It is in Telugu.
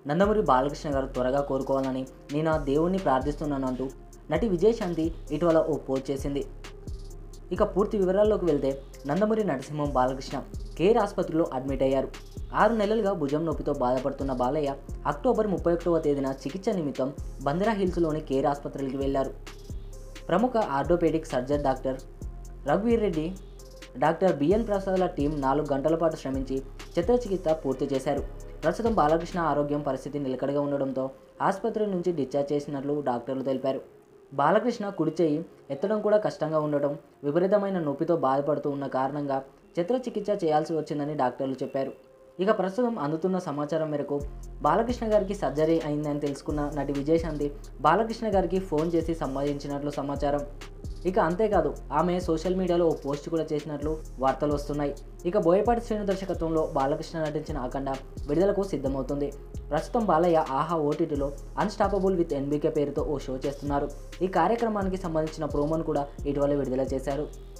నందమూరి బాలకృష్ణ గారు త్వరగా కోరుకోవాలని నేను ఆ దేవుణ్ణి ప్రార్థిస్తున్నాను అంటూ నటి విజయశాంతి ఇటీవల ఓ పోస్ట్ చేసింది ఇక పూర్తి వివరాల్లోకి వెళ్తే నందమూరి నరసింహం బాలకృష్ణ కేర్ ఆసుపత్రిలో అడ్మిట్ అయ్యారు ఆరు నెలలుగా భుజం నొప్పితో బాధపడుతున్న బాలయ్య అక్టోబర్ ముప్పై ఒకటవ తేదీన చికిత్స నిమిత్తం బందరా హిల్స్లోని కేర్ ఆసుపత్రికి వెళ్లారు ప్రముఖ ఆర్థోపెడిక్ సర్జన్ డాక్టర్ రఘువీర్ రెడ్డి డాక్టర్ బిఎన్ ప్రసాద్ల టీం నాలుగు గంటల పాటు శ్రమించి చిత్రచికిత్స పూర్తి చేశారు ప్రస్తుతం బాలకృష్ణ ఆరోగ్యం పరిస్థితి నిలకడగా ఉండడంతో ఆసుపత్రి నుంచి డిశ్చార్జ్ చేసినట్లు డాక్టర్లు తెలిపారు బాలకృష్ణ కుడి చేయి ఎత్తడం కూడా కష్టంగా ఉండటం విపరీతమైన నొప్పితో బాధపడుతూ ఉన్న కారణంగా చిత్రచికిత్స చేయాల్సి వచ్చిందని డాక్టర్లు చెప్పారు ఇక ప్రస్తుతం అందుతున్న సమాచారం మేరకు బాలకృష్ణ గారికి సర్జరీ అయిందని తెలుసుకున్న నటి విజయశాంతి బాలకృష్ణ గారికి ఫోన్ చేసి సంపాదించినట్లు సమాచారం ఇక అంతేకాదు ఆమె సోషల్ మీడియాలో ఓ పోస్ట్ కూడా చేసినట్లు వార్తలు వస్తున్నాయి ఇక బోయపాటి శ్రేణు దర్శకత్వంలో బాలకృష్ణ నటించిన అఖండ విడుదలకు సిద్ధమవుతుంది ప్రస్తుతం బాలయ్య ఆహా ఓటీటీలో అన్స్టాపబుల్ విత్ ఎన్బీకే పేరుతో ఓ షో చేస్తున్నారు ఈ కార్యక్రమానికి సంబంధించిన ప్రోమోను కూడా ఇటీవల విడుదల చేశారు